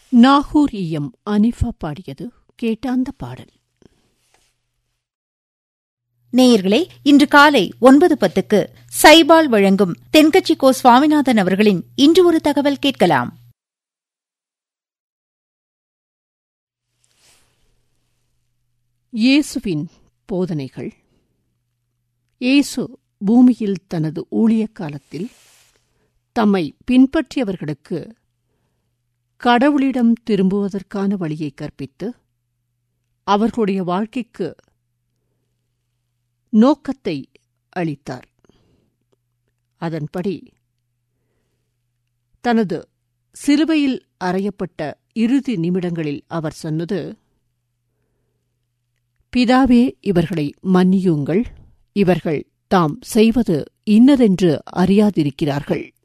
நாகூர் ஈயம் அனிஃபா பாடியது கேட்டாந்த பாடல் நேயர்களே இன்று காலை ஒன்பது பத்துக்கு சைபால் வழங்கும் தென்கட்சி கோ சுவாமிநாதன் அவர்களின் இன்று ஒரு தகவல் கேட்கலாம் இயேசுவின் போதனைகள் இயேசு பூமியில் தனது ஊழிய காலத்தில் தம்மை பின்பற்றியவர்களுக்கு கடவுளிடம் திரும்புவதற்கான வழியை கற்பித்து அவர்களுடைய வாழ்க்கைக்கு நோக்கத்தை அளித்தார் அதன்படி தனது சிலுவையில் அறையப்பட்ட இறுதி நிமிடங்களில் அவர் சொன்னது பிதாவே இவர்களை மன்னியுங்கள் இவர்கள் தாம் செய்வது இன்னதென்று அறியாதிருக்கிறார்கள்